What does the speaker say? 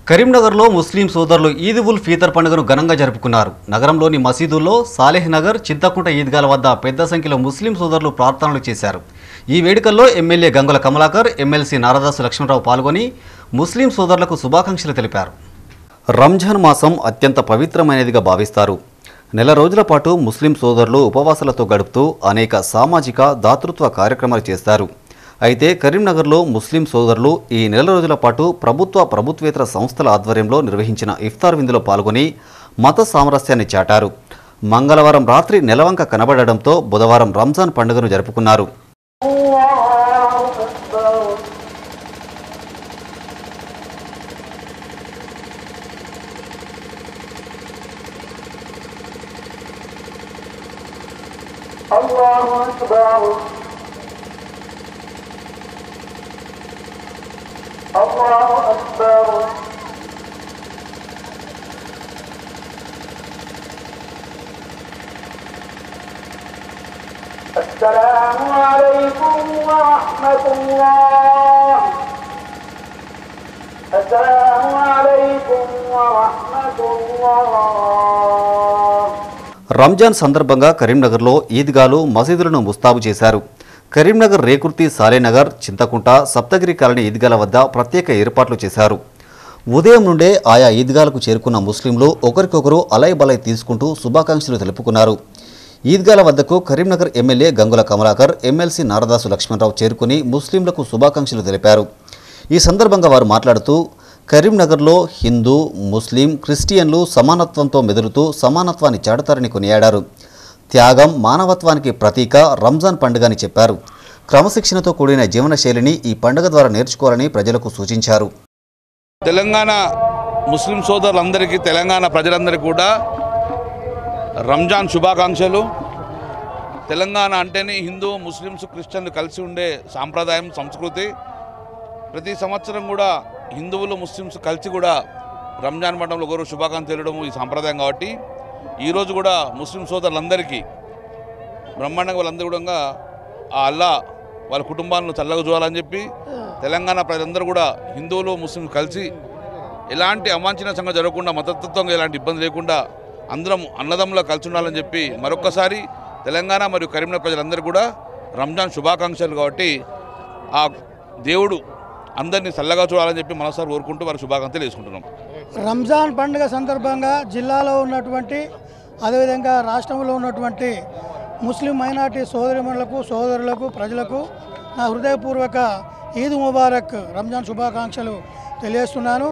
కరీంనగర్లో ముస్లిం సోదరులు ఈద్ ఉల్ ఫీతర్ పండుగను ఘనంగా జరుపుకున్నారు నగరంలోని మసీదుల్లో సాలెహ్ నగర్ చింతకుంట ఈద్గాల వద్ద పెద్ద సంఖ్యలో ముస్లిం సోదరులు ప్రార్థనలు చేశారు ఈ వేడుకల్లో ఎమ్మెల్యే గంగుల కమలాకర్ ఎమ్మెల్సీ నారదాసు లక్ష్మణరావు పాల్గొని ముస్లిం సోదరులకు శుభాకాంక్షలు తెలిపారు రంజాన్ మాసం అత్యంత పవిత్రమైనదిగా భావిస్తారు నెల రోజుల పాటు ముస్లిం సోదరులు ఉపవాసాలతో గడుపుతూ అనేక సామాజిక దాతృత్వ కార్యక్రమాలు చేస్తారు అయితే కరీంనగర్లో ముస్లిం సోదరులు ఈ నెల రోజుల పాటు ప్రభుత్వ ప్రభుత్వేతర సంస్థల ఆధ్వర్యంలో నిర్వహించిన ఇఫ్తార్ విందులో పాల్గొని మత సామరస్యాన్ని చాటారు మంగళవారం రాత్రి నెలవంక కనబడడంతో బుధవారం రంజాన్ పండుగను జరుపుకున్నారు الله أكبر الله أكبر السلام عليكم ورحمة الله السلام عليكم ورحمة الله రంజాన్ సందర్భంగా కరీంనగర్లో ఈద్గాలు మసీదులను ముస్తాబు చేశారు కరీంనగర్ రేకుర్తి సాలేనగర్ చింతకుంట సప్తగిరి కాలనీ ఈద్గాల వద్ద ప్రత్యేక ఏర్పాట్లు చేశారు ఉదయం నుండే ఆయా ఈద్గాలకు చేరుకున్న ముస్లింలు ఒకరికొకరు అలై బలై తీసుకుంటూ శుభాకాంక్షలు తెలుపుకున్నారు ఈద్గాల వద్దకు కరీంనగర్ ఎమ్మెల్యే గంగుల కమలాకర్ ఎమ్మెల్సీ నారదాసు లక్ష్మణరావు చేరుకుని ముస్లింలకు శుభాకాంక్షలు తెలిపారు ఈ సందర్భంగా వారు మాట్లాడుతూ కరీంనగర్లో హిందూ ముస్లిం క్రిస్టియన్లు సమానత్వంతో మెదులుతూ సమానత్వాన్ని చాటుతారని కొనియాడారు త్యాగం మానవత్వానికి ప్రతీక రంజాన్ పండుగ అని చెప్పారు క్రమశిక్షణతో కూడిన జీవనశైలిని ఈ పండుగ ద్వారా నేర్చుకోవాలని ప్రజలకు సూచించారు తెలంగాణ ముస్లిం సోదరులందరికీ తెలంగాణ ప్రజలందరికీ కూడా రంజాన్ శుభాకాంక్షలు తెలంగాణ అంటేనే హిందూ ముస్లిమ్స్ క్రిస్టియన్లు కలిసి ఉండే సాంప్రదాయం సంస్కృతి ప్రతి సంవత్సరం కూడా హిందువులు ముస్లిమ్స్ కలిసి కూడా రంజాన్ మండలంలో ఒకరు శుభాకాంక్షలు తెలియడం ఈ సాంప్రదాయం కాబట్టి ఈరోజు కూడా ముస్లిం సోదరులందరికీ బ్రహ్మాండంగా వాళ్ళందరూ కూడా ఆ అల్లా వాళ్ళ కుటుంబాలను చల్లగా చూడాలని చెప్పి తెలంగాణ ప్రజలందరూ కూడా హిందువులు ముస్లింలు కలిసి ఎలాంటి అవాంఛనీయ సంఘటన జరగకుండా మతతత్వంగా ఎలాంటి ఇబ్బంది లేకుండా అందరం అన్నదమ్ములా కలిసి ఉండాలని చెప్పి మరొక్కసారి తెలంగాణ మరియు కరీంనగర్ ప్రజలందరూ కూడా రంజాన్ శుభాకాంక్షలు కాబట్టి ఆ దేవుడు అందరినీ చల్లగా చూడాలని చెప్పి మనసారి కోరుకుంటూ వారి శుభాకాంక్షలు వేసుకుంటున్నాం రంజాన్ పండుగ సందర్భంగా జిల్లాలో ఉన్నటువంటి అదేవిధంగా రాష్ట్రంలో ఉన్నటువంటి ముస్లిం మైనార్టీ సోదరిమణులకు సోదరులకు ప్రజలకు నా హృదయపూర్వక ఈద్ ముబారక్ రంజాన్ శుభాకాంక్షలు తెలియజేస్తున్నాను